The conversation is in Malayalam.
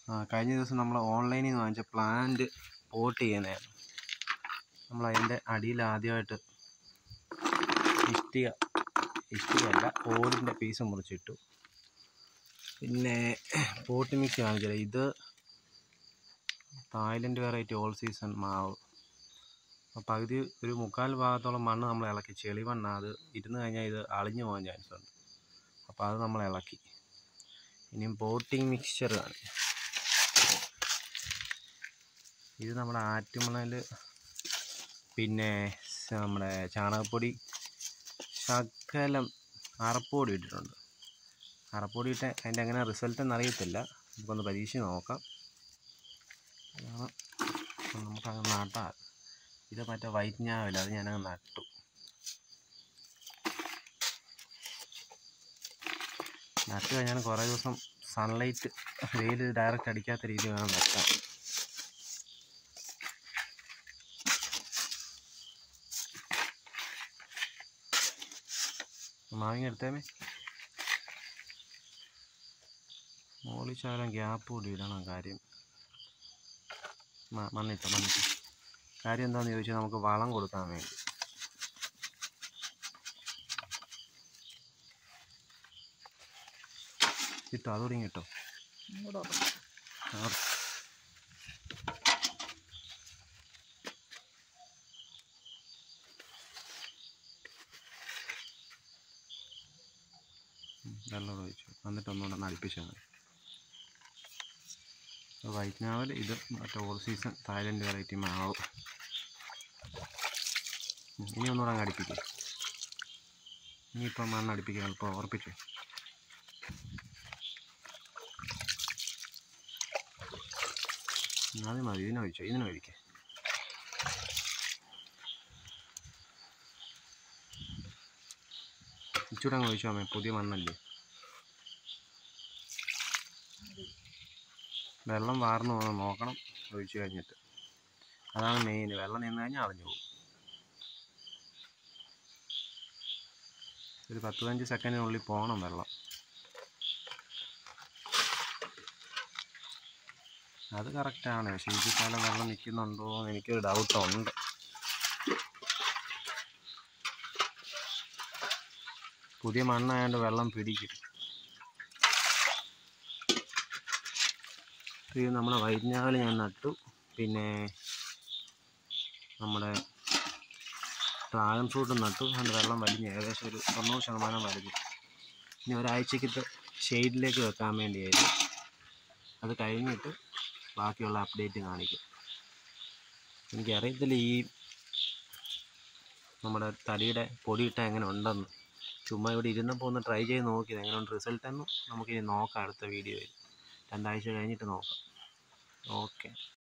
ആ കഴിഞ്ഞ ദിവസം നമ്മൾ ഓൺലൈനിൽ നിന്ന് വാങ്ങിച്ച പ്ലാന്റ് പോട്ട് ചെയ്യുന്നതായിരുന്നു നമ്മൾ അതിൻ്റെ അടിയിൽ ആദ്യമായിട്ട് ഇഷ്ടിക ഇഷ്ടികയല്ല ഓടിൻ്റെ പീസ് മുറിച്ചിട്ടു പിന്നെ പോട്ട് മിക്സ് വാങ്ങിച്ചത് ഇത് തായ്ലൻഡ് വെറൈറ്റി ഓൾ സീസൺ മാവ് അപ്പോൾ പകുതി ഒരു മുക്കാൽ ഭാഗത്തോളം മണ്ണ് നമ്മൾ ഇളക്കി ചെളി മണ്ണാണ് അത് ഇരുന്ന് കഴിഞ്ഞാൽ ഇത് അളിഞ്ഞു പോകാൻ ചാൻസ് ഉണ്ട് അപ്പോൾ അത് നമ്മൾ ഇളക്കി ഇനിയും പോട്ടിംഗ് മിക്സ്ചർ ആണ് ഇത് നമ്മുടെ ആറ്റുമണൽ പിന്നെ സ- നമ്മുടെ ചാണകപ്പൊടി ശകലം അറപ്പൊടി ഇട്ടിട്ടുണ്ട് അറപ്പൊടി ഇട്ട് അതിൻ്റെ എങ്ങനെ റിസൾട്ട് എന്നറിയത്തില്ല നമുക്കൊന്ന് പരീക്ഷിച്ച് നോക്കാം അതാണ് നമുക്കങ്ങ് നട്ടാൽ ഇത് മറ്റേ വൈറ്റ് ഞാവില്ല അത് ഞാനങ്ങ് നട്ടു നട്ട് കഴിഞ്ഞാൽ കുറേ ദിവസം സൺലൈറ്റ് വെയിൽ ഡയറക്റ്റ് അടിക്കാത്ത രീതി വേണം നട്ടാൻ മാവിങ്ങ എടുത്തേമേ മോളിൽ ശകലം ഗ്യാപ്പ് കൂടി ഇടണം കാര്യം മ- മണ്ണിട്ടോ മണ്ണിട്ടോ കാര്യം എന്താണെന്ന് ചോദിച്ചാൽ നമുക്ക് വളം കൊടുക്കാൻ വേണ്ടി കിട്ടോ അതുകൂടി കിട്ടോ വെള്ളം ഒഴിച്ചു എന്നിട്ട് ഒന്നുകൂടെ നടിപ്പിച്ചാൽ മതി വൈറ്റ് നാവൽ ഇത് മറ്റേ ഓൾ സീസൺ തായ്ലൻഡ് വെറൈറ്റി മാവ് ഉം, ഇനി ഒന്നുകൂടെ അങ്ങ് അടുപ്പിക്കുക ഇനിയിപ്പം മണ്ണ് അടുപ്പിക്കുക എളുപ്പം ഉറപ്പിച്ചു ആദ്യം മതി ഇതിനൊഴിച്ചോ ഇതിനൊഴിക്കേ ഇച്ചിരി അങ്ങ് ഒഴിച്ചോ അമ്മേ പുതിയ മണ്ണല്ലേ വെള്ളം വാർന്നു പോകാൻ നോക്കണം ഒഴിച്ച് കഴിഞ്ഞിട്ട് അതാണ് മെയിൻ വെള്ളം നിന്ന് കഴിഞ്ഞാൽ അളിഞ്ഞു പോകും ഒരു പത്ത് പതിനഞ്ച് സെക്കൻഡിനുള്ളിൽ പോകണം വെള്ളം അത് കറക്റ്റാണ് പക്ഷേ ഈ കാലം വെള്ളം നിൽക്കുന്നുണ്ടോ എന്ന് എനിക്കൊരു ഡൗട്ടുണ്ട് പുതിയ മണ്ണായതുകൊണ്ട് വെള്ളം പിടിക്കും ഇത് നമ്മുടെ വൈജ്ഞാനിൽ ഞാൻ നട്ടു പിന്നെ നമ്മുടെ ഡ്രാഗൺ ഫ്രൂട്ട് നട്ടു അതിൻ്റെ വെള്ളം വലിഞ്ഞു ഏകദേശം ഒരു തൊണ്ണൂറ് ശതമാനം വലിഞ്ഞു ഇനി ഒരാഴ്ചക്കത്തെ ഷെയ്ഡിലേക്ക് വെക്കാൻ വേണ്ടിയായിരുന്നു അത് കഴിഞ്ഞിട്ട് ബാക്കിയുള്ള അപ്ഡേറ്റ് കാണിക്കും എനിക്കറിയത്തില്ല ഈ നമ്മുടെ തടിയുടെ പൊടിയിട്ട എങ്ങനെ ഉണ്ടെന്ന് ചുമ്മാ ഇവിടെ ഇരുന്നപ്പോൾ ഒന്ന് ട്രൈ ചെയ്ത് നോക്കിയത് എങ്ങനെയുണ്ട് റിസൾട്ട് എന്ന് നമുക്കിനി നോക്കാം അടുത്ത വീഡിയോയിൽ രണ്ടാഴ്ച കഴിഞ്ഞിട്ട് നോക്കാം ഓക്കെ